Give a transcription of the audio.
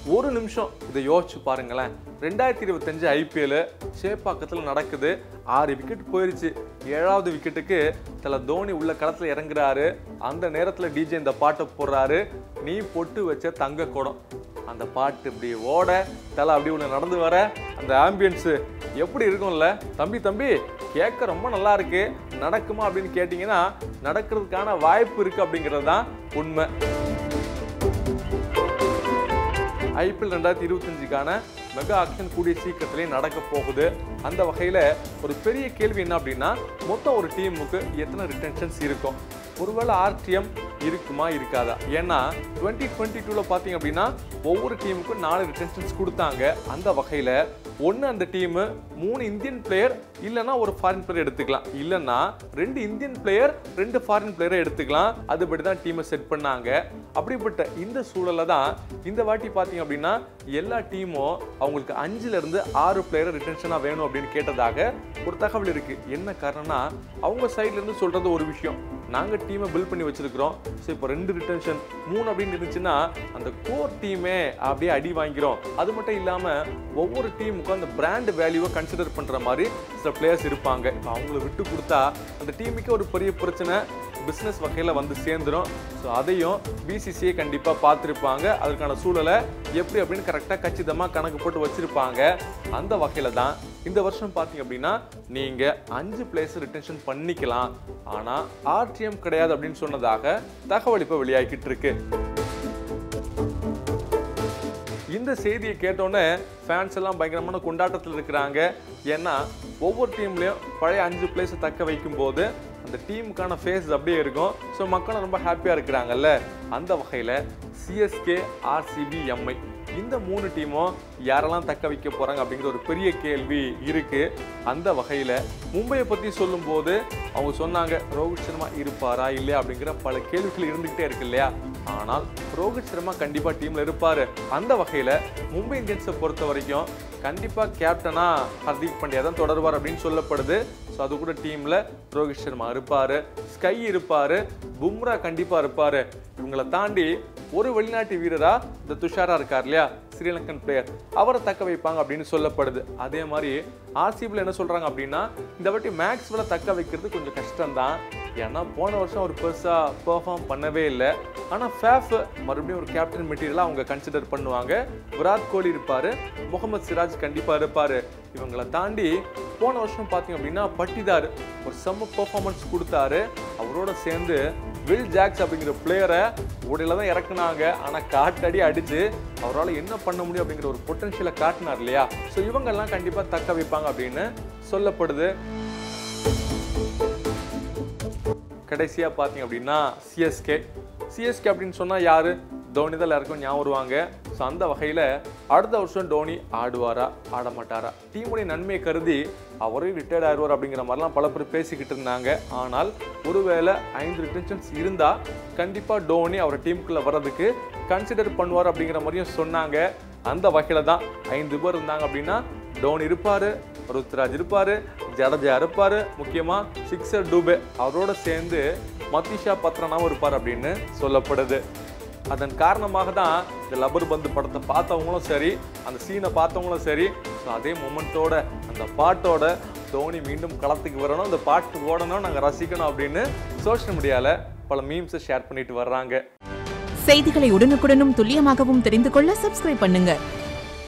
ஒரு நிமிஷம் இதை யோசிச்சு பாருங்களேன் ரெண்டாயிரத்தி இருபத்தஞ்சு ஐபிஎல் சேப்பாக்கத்தில் நடக்குது ஆறு விக்கெட் போயிருச்சு ஏழாவது விக்கெட்டுக்கு தல தோனி உள்ள களத்தில் இறங்குறாரு அந்த நேரத்தில் டிஜே இந்த பாட்டை போடுறாரு நீ பொட்டு வச்ச தங்க குடம் அந்த பாட்டு இப்படி ஓட தலை அப்படி ஒன்று நடந்து வர அந்த ஆம்பியன்ஸு எப்படி இருக்கும்ல தம்பி தம்பி கேட்க ரொம்ப நல்லா இருக்கு நடக்குமா அப்படின்னு கேட்டிங்கன்னா நடக்கிறதுக்கான வாய்ப்பு இருக்கு அப்படிங்கிறது தான் உண்மை ஐபிஎல் ரெண்டாயிரத்தி இருபத்தஞ்சுக்கான மெகா ஆக்ஷன் கூடிய சீக்கிரத்திலே நடக்க போகுது அந்த வகையில் ஒரு பெரிய கேள்வி என்ன அப்படின்னா மொத்தம் ஒரு டீமுக்கு எத்தனை ரிட்டன்ஷன்ஸ் இருக்கும் ஒருவேளை ஆர்டிஎம் இருக்குமா இருக்காதா ஏன்னா டுவெண்ட்டி டுவெண்ட்டி டூவில் பார்த்தீங்க அப்படின்னா ஒவ்வொரு டீமுக்கும் நாலு ரிட்டன்ஷன்ஸ் கொடுத்தாங்க அந்த வகையில் ஒன்று அந்த டீமு மூணு இந்தியன் பிளேயர் இல்லைன்னா ஒரு ஃபாரின் பிளேயர் எடுத்துக்கலாம் இல்லைன்னா ரெண்டு இந்தியன் பிளேயர் ரெண்டு ஃபாரின் பிளேயரை எடுத்துக்கலாம் அதுபடி தான் டீமை செட் பண்ணாங்க அப்படிப்பட்ட இந்த சூழலில் தான் இந்த வாட்டி பார்த்தீங்க அப்படின்னா எல்லா டீமும் அவங்களுக்கு அஞ்சுல இருந்து ஆறு பிளேயரை ரிட்டன்ஷனாக வேணும் அப்படின்னு கேட்டதாக ஒரு தகவல் இருக்கு என்ன காரணம்னா அவங்க சைட்ல இருந்து சொல்றது ஒரு விஷயம் நாங்கள் டீமை பில்ட் பண்ணி வச்சிருக்கிறோம் ஸோ இப்போ ரெண்டு ரிட்டன்ஷன் மூணு அப்படின்னு இருந்துச்சுன்னா அந்த கோர் டீமே அப்படியே அடி வாங்கிரும் அது மட்டும் இல்லாமல் ஒவ்வொரு டீமுக்கும் அந்த பிராண்ட் வேல்யூவை கன்சிடர் பண்ணுற மாதிரி சில பிளேயர்ஸ் இருப்பாங்க இப்போ அவங்கள விட்டு கொடுத்தா அந்த டீமுக்கு ஒரு பெரிய பிரச்சனை பிஸ்னஸ் வகையில் வந்து சேர்ந்துரும் ஸோ அதையும் பிசிசிஐ கண்டிப்பாக பார்த்துருப்பாங்க அதுக்கான சூழலை எப்படி அப்படின்னு கரெக்டாக கச்சிதமாக கணக்கு போட்டு வச்சுருப்பாங்க அந்த வகையில் தான் இந்த வருஷம் பார்த்தீங்க அப்படின்னா நீங்கள் அஞ்சு பிளேஸ் ரிட்டன்ஷன் பண்ணிக்கலாம் ஆனால் ஆர்டிஎம் கிடையாது அப்படின்னு சொன்னதாக தகவல் இப்போ வெளியாகிட்டு இருக்கு இந்த செய்தியை கேட்டோன்னே ஃபேன்ஸ் எல்லாம் பயங்கரமான கொண்டாட்டத்தில் இருக்கிறாங்க ஏன்னா ஒவ்வொரு டீம்லேயும் பழைய அஞ்சு பிளேஸை தக்க வைக்கும்போது அந்த டீமுக்கான ஃபேஸ் அப்படியே இருக்கும் ஸோ மக்களும் ரொம்ப ஹாப்பியாக இருக்கிறாங்கல்ல அந்த வகையில் சிஎஸ்கே ஆர்சிபி எம்ஐ இந்த மூணு டீமும் யாரெல்லாம் தக்க வைக்க போறாங்க அப்படிங்கிற ஒரு பெரிய கேள்வி இருக்கு அந்த வகையில மும்பையை பத்தி சொல்லும்போது அவங்க சொன்னாங்க ரோஹித் சர்மா இருப்பாரா இல்லையா அப்படிங்கிற பல கேள்விகள் இருந்துகிட்டே இருக்கு இல்லையா ஆனால் ரோஹித் சர்மா கண்டிப்பா டீம்ல இருப்பாரு அந்த வகையில மும்பை இந்தியன்ஸை பொறுத்த வரைக்கும் கண்டிப்பா கேப்டனா ஹர்திக் பாண்டியா தான் தொடர்வார் அப்படின்னு சொல்லப்படுது ஸோ அது கூட டீம்ல ரோஹித் சர்மா இருப்பாரு ஸ்கை இருப்பாரு பும்ரா கண்டிப்பா இருப்பாரு இவங்களை தாண்டி ஒரு வெளிநாட்டு வீரரா இந்த துஷாரா இருக்கார் இல்லையா ஸ்ரீலங்கன் பிளேயர் அவரை தக்க வைப்பாங்க அப்படின்னு சொல்லப்படுது அதே மாதிரி ஆர்சிபியில் என்ன சொல்றாங்க அப்படின்னா இந்த வாட்டி மேக்ஸ்வெல்ல தக்க வைக்கிறது கொஞ்சம் கஷ்டம்தான் ஏன்னா போன வருஷம் அவர் பெருசா பெர்ஃபார்ம் பண்ணவே இல்லை ஆனா ஃபேஃப் மறுபடியும் ஒரு கேப்டன் மெட்டீரியலாக அவங்க கன்சிடர் பண்ணுவாங்க விராட் கோலி இருப்பாரு முகமது சிராஜ் கண்டிப்பா இருப்பாரு இவங்களை தாண்டி போன வருஷம் பார்த்தீங்க அப்படின்னா பட்டிதார் ஒரு செம்ம பெர்ஃபார்மன்ஸ் கொடுத்தாரு அவரோட சேர்ந்து வில் ஜாக்ஸ் அப்படிங்கிற பிளேயரை உடையில தான் இறக்குனாங்க ஆனால் காட்டடி அடிச்சு அவரால் என்ன பண்ண முடியும் அப்படிங்கிற ஒரு பொட்டன்ஷியலை காட்டினார் இல்லையா ஸோ இவங்கெல்லாம் கண்டிப்பாக தக்க வைப்பாங்க அப்படின்னு சொல்லப்படுது கடைசியாக பார்த்தீங்க அப்படின்னா சிஎஸ்கே சிஎஸ்கே அப்படின்னு சொன்னால் யாரு தோனி தான் எல்லாருக்கும் ஞாபகம் வருவாங்க ஸோ அந்த வகையில் அடுத்த வருஷம் டோனி ஆடுவாரா ஆட மாட்டாரா டீமுடைய நன்மையை கருதி அவரே ரிட்டையர்ட் ஆயிடுவார் அப்படிங்கிற மாதிரிலாம் பல பேர் பேசிக்கிட்டு இருந்தாங்க ஆனால் ஒருவேளை ஐந்து ரிட்டன்ஷன்ஸ் இருந்தால் கண்டிப்பாக டோனி அவர் டீமுக்குள்ளே வர்றதுக்கு கன்சிடர் பண்ணுவார் அப்படிங்கிற மாதிரியும் சொன்னாங்க அந்த வகையில் தான் ஐந்து பேர் இருந்தாங்க அப்படின்னா டோனி இருப்பார் ருத்ராஜ் இருப்பார் ஜடேஜா இருப்பார் முக்கியமாக சிக்ஸர் டூபே அவரோட சேர்ந்து மத்திஷா பத்ரனாவும் இருப்பார் அப்படின்னு சொல்லப்படுது அதன் காரணமாக தான் இந்த லப்பர் பந்து படத்தை பார்த்தவங்களும் சரி அந்த சீனை பார்த்தவங்களும் சரி ஸோ அதே மொமெண்ட்டோட அந்த பாட்டோட தோனி மீண்டும் களத்துக்கு வரணும் அந்த பாட்டு ஓடணும் நாங்கள் ரசிக்கணும் அப்படின்னு சோஷியல் மீடியாவில் பல மீம்ஸை ஷேர் பண்ணிட்டு வர்றாங்க செய்திகளை உடனுக்குடனும் துல்லியமாகவும் தெரிந்து கொள்ள சப்ஸ்கிரைப் பண்ணுங்க